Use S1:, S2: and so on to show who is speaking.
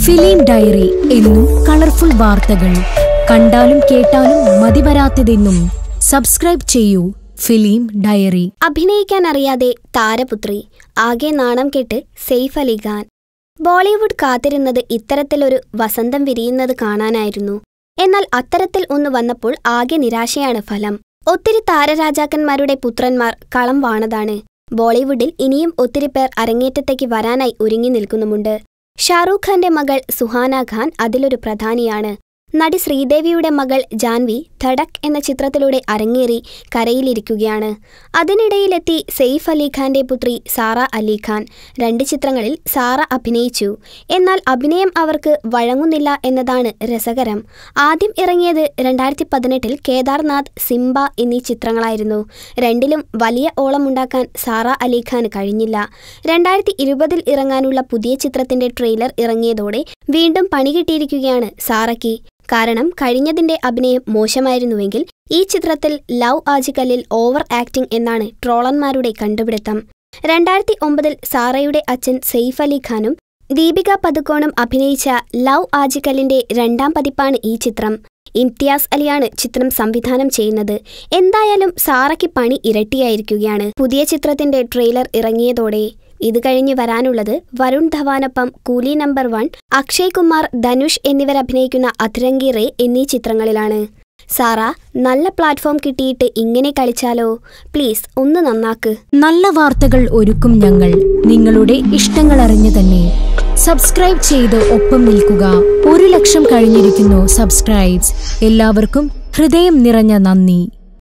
S1: film diary എന്നും colourful വാർത്തകൾ കണ്ടാലും കേട്ടാലും മതിവരാത്തതെന്നും സബ്സ്ക്രൈബ് ചെയ്യൂ ഫിലിം ഡയറി
S2: അഭിനയിക്കാൻ അറിയാതെ താരപുത്രി ആകെ നാണം കെട്ട് സെയ്ഫ് അലി ഖാൻ ബോളിവുഡ് കാത്തിരുന്നത് ഇത്തരത്തിലൊരു വസന്തം വിരിയുന്നത് കാണാനായിരുന്നു എന്നാൽ അത്തരത്തിൽ ഒന്ന് വന്നപ്പോൾ ആകെ നിരാശയാണ് ഫലം ഒത്തിരി താരരാജാക്കന്മാരുടെ പുത്രന്മാർ കളം വാണതാണ് ബോളിവുഡിൽ ഇനിയും ഒത്തിരി പേർ അരങ്ങേറ്റത്തേക്ക് വരാനായി ഒരുങ്ങി നിൽക്കുന്നുമുണ്ട് ഷാറൂഖ് ഖാന്റെ മകൾ സുഹാന ഖാൻ അതിലൊരു പ്രധാനിയാണ് നടി ശ്രീദേവിയുടെ മകൾ ജാൻവി ധഡക് എന്ന ചിത്രത്തിലൂടെ അരങ്ങേറി കരയിലിരിക്കുകയാണ് അതിനിടയിലെത്തി സെയ്ഫ് അലി ഖാന്റെ പുത്രി സാറ അലി ഖാൻ രണ്ട് ചിത്രങ്ങളിൽ സാറ അഭിനയിച്ചു എന്നാൽ അഭിനയം അവർക്ക് വഴങ്ങുന്നില്ല എന്നതാണ് രസകരം ആദ്യം ഇറങ്ങിയത് രണ്ടായിരത്തി പതിനെട്ടിൽ കേദാർനാഥ് സിംബ എന്നീ ചിത്രങ്ങളായിരുന്നു രണ്ടിലും വലിയ ഓളമുണ്ടാക്കാൻ സാറ അലി ഖാൻ കഴിഞ്ഞില്ല രണ്ടായിരത്തി ഇരുപതിൽ ഇറങ്ങാനുള്ള പുതിയ ചിത്രത്തിന്റെ ട്രെയിലർ ഇറങ്ങിയതോടെ വീണ്ടും പണി കിട്ടിയിരിക്കുകയാണ് സാറയ്ക്ക് കാരണം കഴിഞ്ഞതിന്റെ അഭിനയം മോശമായിരുന്നുവെങ്കിൽ ഈ ചിത്രത്തിൽ ലവ് ആജിക്കല്ലിൽ ഓവർ ആക്ടിംഗ് എന്നാണ് ട്രോളന്മാരുടെ കണ്ടുപിടുത്തം രണ്ടായിരത്തി ഒമ്പതിൽ സാറയുടെ അച്ഛൻ സെയ്ഫ് അലി ഖാനും ദീപിക പതുക്കോണും അഭിനയിച്ച ലവ് ആജിക്കല്ലിന്റെ രണ്ടാം പതിപ്പാണ് ഈ ചിത്രം ഇംതിയാസ് അലിയാണ് ചിത്രം സംവിധാനം ചെയ്യുന്നത് എന്തായാലും സാറയ്ക്ക് പണി ഇരട്ടിയായിരിക്കുകയാണ് പുതിയ ചിത്രത്തിന്റെ ട്രെയിലർ ഇറങ്ങിയതോടെ ഇത് കഴിഞ്ഞ് വരാനുള്ളത് വരുൺ ധവാനൊപ്പം കൂലി നമ്പർ വൺ അക്ഷയ് കുമാർ ധനുഷ് എന്നിവരഭിനയിക്കുന്ന അധരംഗി റേ എന്നീ ചിത്രങ്ങളിലാണ് സാറ നല്ല പ്ലാറ്റ്ഫോം കിട്ടിയിട്ട് ഇങ്ങനെ കളിച്ചാലോ പ്ലീസ് ഒന്ന് നന്നാക്ക്
S1: നല്ല വാർത്തകൾ ഒരുക്കും ഞങ്ങൾ നിങ്ങളുടെ ഇഷ്ടങ്ങൾ അറിഞ്ഞു തന്നെ സബ്സ്ക്രൈബ് ചെയ്ത് ഒപ്പം നിൽക്കുക ഒരു ലക്ഷം കഴിഞ്ഞിരിക്കുന്നു സബ്സ്ക്രൈബ്സ് എല്ലാവർക്കും ഹൃദയം നിറഞ്ഞ നന്ദി